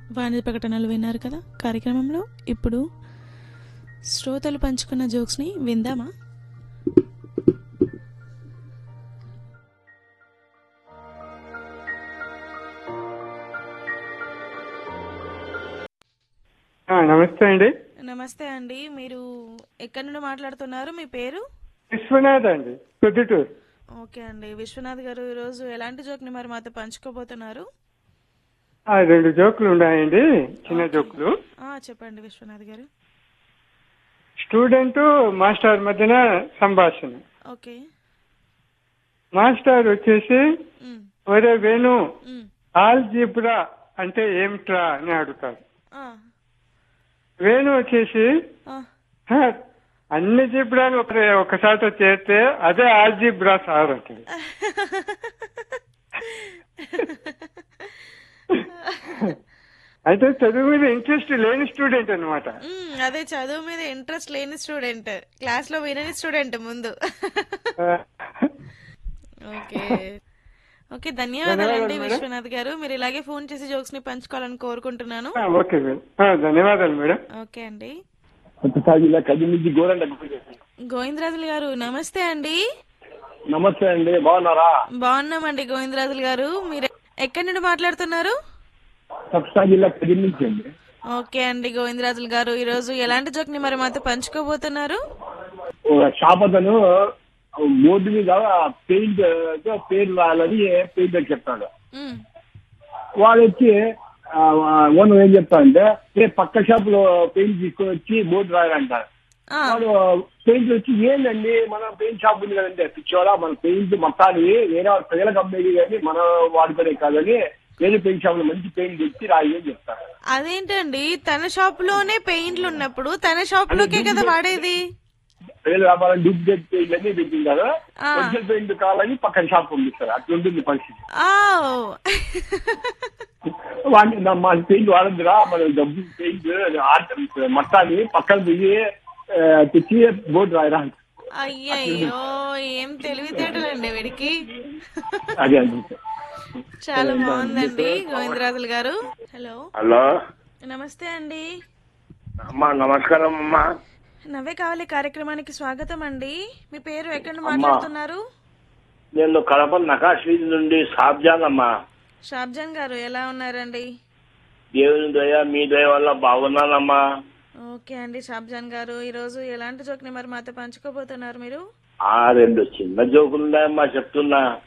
వాణిజ్య ప్రకటనలు విన్నారు కదా కార్యక్రమంలో ఇప్పుడు శ్రోతలు పంచుకున్న జోక్స్ని విందామా ఆ, నమస్తే అండి నమస్తే అండి మీరు ఎక్కడి నుండి మాట్లాడుతున్నారు మీ పేరు విశ్వనాథ్ అండి ప్రొద్దుటూరు ఓకే అండి విశ్వనాథ్ గారు ఈరోజు ఎలాంటి జోక్ని మరి మాతో పంచుకోబోతున్నారు ఆ, రెండు జోకులు ఉన్నాయండి చిన్న జోకులు ఆ, చెప్పండి విశ్వనాథ్ గారు స్టూడెంట్ మాస్టర్ మధ్యన సంభాషణ ఓకే మాస్టర్ వచ్చేసి ఉమ్, ఒరే వేణు ఉమ్, ఆల్ జీబ్రా అంటే ఏమిట్రా అని అడుగుతాడు ఆ, వేణు వచ్చేసి ఆ, "హ, అన్ని జీబ్రాలు ఒక ఒకసారితో చేస్తే అదే ఆల్ జీబ్రా సార్ అంటాడు అయితే చదువు మీద ఇంట్రెస్ట్ లేని స్టూడెంట్ అనమాట ఉమ్, అదే చదువు మీద ఇంట్రెస్ట్ లేని స్టూడెంట్ క్లాస్ లో వినని స్టూడెంట్ ముందు ఓకే ఓకే ధన్యవాదాలండి మేడం. విశ్వనాథ్ గారు మీరు ఇలాగే ఫోన్ చేసి జోక్స్ ని పంచుకోవాలని కోరుకుంటున్నాను ఓకే మేడం ఆ, ధన్యవాదాలు మేడం ఓకే అండి కొత్తసారి ఇలా కది నుంచి గోరంట గోవిందరాజులు గారు నమస్తే అండి నమస్తే అండి బాగున్నారా బాగున్నామండి గోవిందరాజులు గారు మీరు ఎక్కడి నుండి మాట్లాడుతున్నారు కొత్తసారి జిల్లా కది నుంచి అండి ఓకే అండి గోవిందరాజులు గారు ఈ రోజు ఎలాంటి జోక్ ని మరి మాతో పంచుకోబోతున్నారు ఒక షాప్ అతను బోర్డు మీద పెయింట్ తో పేరు రాయాలని పెయింటర్ చెప్తాడు ఉమ్, వాడు వచ్చి ఓనర్ ఏం చెప్తాడంటే ఏ పక్క షాప్ లో పెయింట్ తీసుకొని వచ్చి బోర్డు రాయాలంటారు ఆ, వాడు పెయింట్ వచ్చి ఏందండి మన పెయింట్ షాప్ ఉంది కదండి పిచ్చోడా మన పెయింట్ మొత్తాన్ని వేరే వాళ్ళ ప్రజలకు అమ్మేది కానీ మన వాడుకునే కాదని వేరే పెయింట్ షాప్ లో మంచి పెయింట్ తెచ్చి రాయి అని చెప్తారు అదేంటండి తన షాప్ లోనే పెయింట్లు ఉన్నప్పుడు తన షాప్ లోకే కదా వాడేది ప్రజల వ్యాపారం డూప్లికేట్ పెయింట్ అన్ని పెట్టింటారు ఆ. ఒరిజినల్ పెయింట్ కావాలని పక్కన షాప్ పంపిస్తారు అట్లా ఉంటుంది పరిస్థితి ఆ వాడిని నా- మా పెయింట్ వాడద్దురా మన డబ్బు పెయింట్ ఆర్ట్ మొత్తాన్ని పక్కన పోయి ఆ, తెచ్చి బోర్డు రాయరా అంటారు. అయ్యయ్యో ఏం తెలివితేటలండి వీడికి అదే అండి చాలా బాగుందండి గోవిందరాజులు గారు హలో హలో నమస్తే అండి అమ్మా నమస్కారం అమ్మా నవ్వే కావాలి కార్యక్రమానికి స్వాగతం అండి మీ పేరు ఎక్కడి నుండి మాట్లాడుతున్నారు నేను కడప నకాశ్ వీధి నుండి సాబ్జాన్ అమ్మా షాబ్జాన్ గారు ఎలా ఉన్నారండి దేవుని దయ మీ దయ వల్ల బాగున్నానమ్మా ఓకే అండి షాబ్జాన్ గారు ఈరోజు ఎలాంటి జోక్ని మరి మాతో పంచుకోబోతున్నారు మీరు ఆ రెండు చిన్న జోకులు ఉన్నాయమ్మా చెప్తున్నా